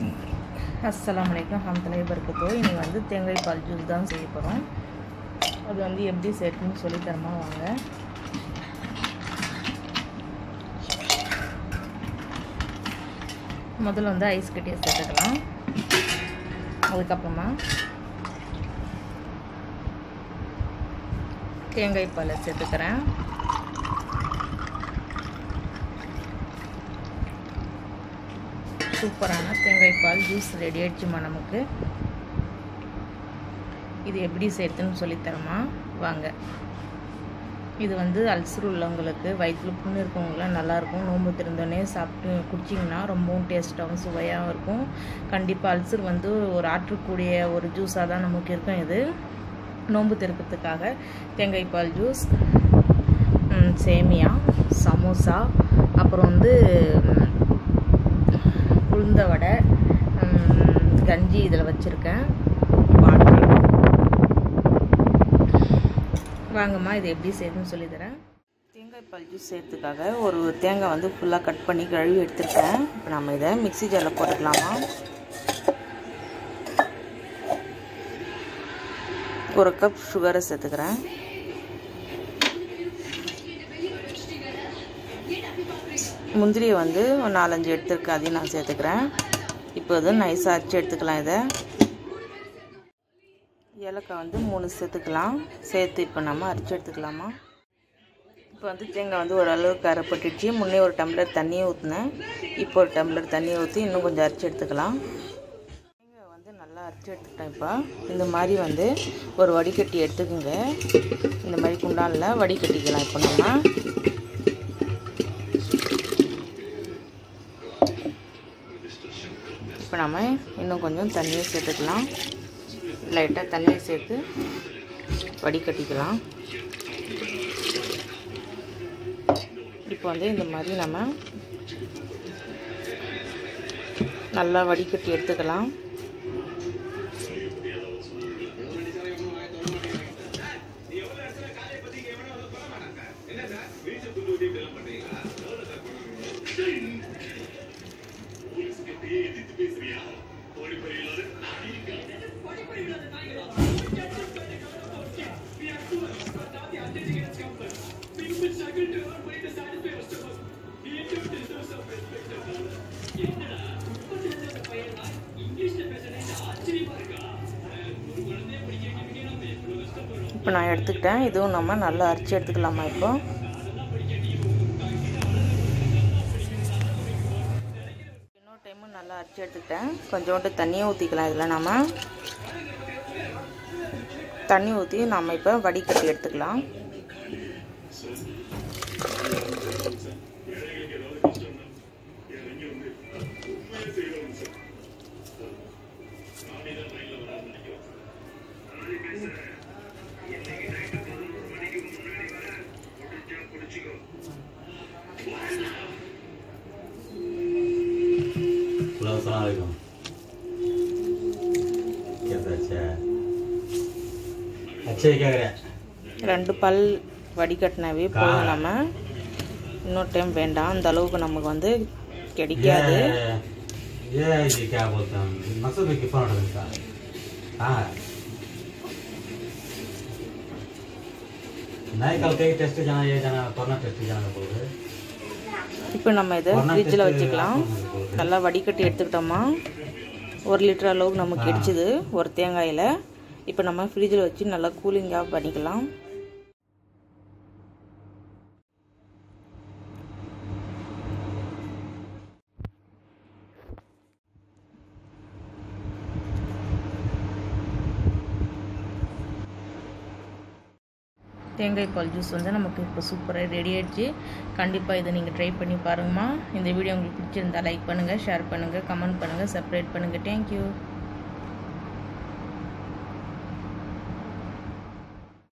அஸ்ஸலாமு அலைக்கும் ஹம்தலை பருக்கத்தோ இனி வந்து தேங்காய் பால் ஜூஸ் தான் செய்ய போகிறோம் அது வந்து எப்படி சேர்த்துன்னு சொல்லி தரமா வாங்க முதல்ல வந்து ஐஸ் கட்டியை சேர்த்துக்கலாம் அதுக்கப்புறமா தேங்காய் பாலை சேர்த்துக்கிறேன் சூப்பரான தேங்காய் பால் ஜூஸ் ரெடி ஆயிடுச்சுமா நமக்கு இது எப்படி சேர்த்துன்னு சொல்லித்தரமா வாங்க இது வந்து அல்சர் உள்ளவங்களுக்கு வயிற்றில் புண்ணு இருக்கவங்களாம் நல்லாயிருக்கும் நோன்பு திறந்தோடனே சாப்பிட்டு குடிச்சிங்கன்னா ரொம்பவும் டேஸ்ட்டாகவும் சுவையாகவும் இருக்கும் கண்டிப்பாக அல்சர் வந்து ஒரு ஆற்றக்கூடிய ஒரு ஜூஸாக தான் நமக்கு இருக்கும் இது நோன்பு திறக்கிறதுக்காக தேங்காய் பால் ஜூஸ் சேமியா சமோசா அப்புறம் வந்து உளுந்த வடை கஞ்சி இதில் வச்சுருக்கேன் வாட்டர் வாங்கம்மா இது எப்படி செய்யுதுன்னு சொல்லித்தரேன் தேங்காய் பால் ஜூஸ் செய்யறதுக்காக ஒரு தேங்காய் வந்து ஃபுல்லாக கட் பண்ணி கழுவி எடுத்துருக்கேன் இப்போ நம்ம இதை மிக்சி ஜாரில் போட்டுக்கலாமா ஒரு கப் சுகரை சேர்த்துக்கிறேன் முந்திரியை வந்து ஒரு நாலஞ்சு எடுத்துருக்கேன் அதையும் நான் சேர்த்துக்கிறேன் இப்போ இது நைஸாக அரைச்சி எடுத்துக்கலாம் இதை ஏலக்காய் வந்து மூணு சேர்த்துக்கலாம் சேர்த்து இப்போ நம்ம அரைச்சி எடுத்துக்கலாமா இப்போ வந்து தேங்காய் வந்து ஓரளவுக்கு அரைப்பட்டுச்சு முன்னே ஒரு டம்ளர் தண்ணியை ஊற்றினேன் இப்போ ஒரு டம்ளர் தண்ணியை ஊற்றி இன்னும் கொஞ்சம் அரைச்சி எடுத்துக்கலாம் தேங்காய் வந்து நல்லா அரைச்சி எடுத்துக்கிட்டேன் இப்போ இந்த மாதிரி வந்து ஒரு வடிகட்டி எடுத்துக்கோங்க இந்த மாதிரி குண்டானில் வடிகட்டிக்கலாம் இப்போ நம்ம இப்போ நம்ம இன்னும் கொஞ்சம் தண்ணியை சேர்த்துக்கலாம் லைட்டாக தண்ணியை சேர்த்து வடிகட்டிக்கலாம் இப்போ வந்து இந்த மாதிரி நம்ம நல்லா வடிகட்டி எடுத்துக்கலாம் இப்போ நான் எடுத்துக்கிட்டேன் இதுவும் நம்ம நல்லா அரைச்சி எடுத்துக்கலாமா இப்போ இன்னொரு டைமும் நல்லா அரைச்சி எடுத்துக்கிட்டேன் கொஞ்சோண்டு தண்ணியை ஊற்றிக்கலாம் இதில் நம்ம தண்ணி ஊற்றி நம்ம இப்போ வடிகட்டி எடுத்துக்கலாம் हेलो अस्सलाम वालेकुम कैसा अच्छा है अच्छे क्या करें ரெண்டு பல் வடிகட்டினாவே போதும் நம்ம இன்னொரு டைம் வேண்டாம் அந்த அளவுக்கு நமக்கு வந்து கிடைக்காது ये ये ये क्या बोलते हैं मकसद में किफा ऑर्डर का हाँ नहीं कल कहीं टेस्ट जाना ये जाना कोरोना टेस्ट जाना बोल रहे இப்போ நம்ம இதை ஃப்ரிட்ஜில் வச்சுக்கலாம் நல்லா வடிகட்டி எடுத்துக்கிட்டோமா ஒரு லிட்டர் அளவுக்கு நமக்கு கிடைச்சிது ஒரு தேங்காயில் இப்போ நம்ம ஃப்ரிட்ஜில் வச்சு நல்லா கூலிங்காக பண்ணிக்கலாம் தேங்காய் பால் ஜூஸ் வந்து நமக்கு இப்போ சூப்பராக ரெடி ஆயிடுச்சு கண்டிப்பாக இதை நீங்கள் ட்ரை பண்ணி பாருங்கம்மா இந்த வீடியோ உங்களுக்கு பிடிச்சிருந்தா லைக் பண்ணுங்கள் ஷேர் பண்ணுங்கள் கமெண்ட் பண்ணுங்கள் சப்ஸ்கிரைப் பண்ணுங்கள் தேங்க்யூ